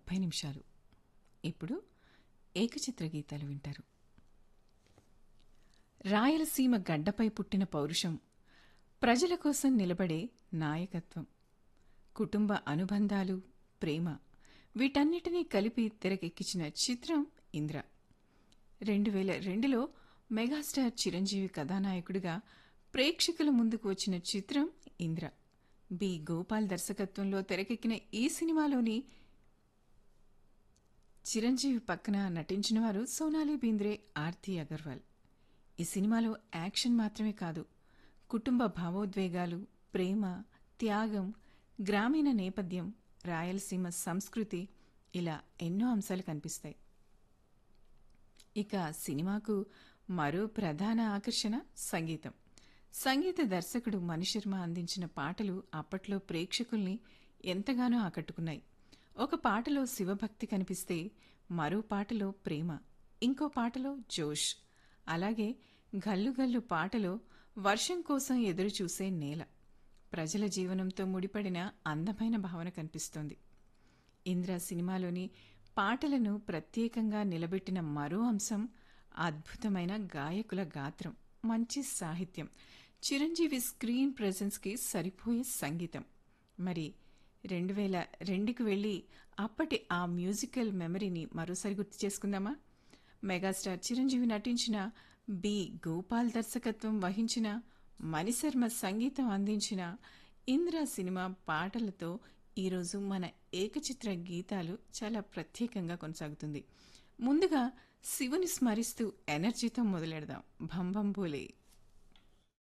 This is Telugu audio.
ముప్పై నిమిషాలు ఇప్పుడు ఏకచిత్ర గీతాలు వింటారు రాయలసీమ గడ్డపై పుట్టిన పౌరుషం ప్రజల కోసం నిలబడే నాయకత్వం కుటుంబ అనుబంధాలు ప్రేమ వీటన్నిటినీ కలిపి తెరకెక్కించిన చిత్రం ఇంద్ర రెండు వేల రెండులో మెగాస్టార్ చిరంజీవి కథానాయకుడిగా ప్రేక్షకుల ముందుకు వచ్చిన చిత్రం ఇంద్ర బి గోపాల్ దర్శకత్వంలో తెరకెక్కిన ఈ సినిమాలోని చిరంజీవి పక్కన నటించిన వారు సోనాలి బీంద్రే ఆర్తి అగర్వాల్ ఈ సినిమాలో యాక్షన్ మాత్రమే కాదు కుటుంబ భావోద్వేగాలు ప్రేమ త్యాగం గ్రామీణ నేపథ్యం రాయలసీమ సంస్కృతి ఇలా ఎన్నో అంశాలు కనిపిస్తాయి ఇక సినిమాకు మరో ప్రధాన ఆకర్షణ సంగీతం సంగీత దర్శకుడు మణిశర్మ అందించిన పాటలు అప్పట్లో ప్రేక్షకుల్ని ఎంతగానో ఆకట్టుకున్నాయి ఒక పాటలో శివభక్తి కనిపిస్తే మరో పాటలో ప్రేమ ఇంకో పాటలో జోష్ అలాగే గల్లు గల్లు పాటలో వర్షం కోసం ఎదురు చూసే నేల ప్రజల జీవనంతో ముడిపడిన అందమైన భావన కనిపిస్తోంది ఇంద్ర సినిమాలోని పాటలను ప్రత్యేకంగా నిలబెట్టిన మరో అంశం అద్భుతమైన గాయకుల గాత్రం మంచి సాహిత్యం చిరంజీవి స్క్రీన్ ప్రెజెన్స్కి సరిపోయే సంగీతం మరి రెండు వేల రెండుకి వెళ్ళి అప్పటి ఆ మ్యూజికల్ మెమరీని మరోసారి గుర్తు చేసుకుందామా మెగాస్టార్ చిరంజీవి నటించిన బి గోపాల్ దర్శకత్వం వహించిన మణిశర్మ సంగీతం అందించిన ఇంద్ర సినిమా పాటలతో ఈరోజు మన ఏకచిత్ర గీతాలు చాలా ప్రత్యేకంగా కొనసాగుతుంది ముందుగా శివుని స్మరిస్తూ ఎనర్జీతో మొదలెడదాం భంభం బోలే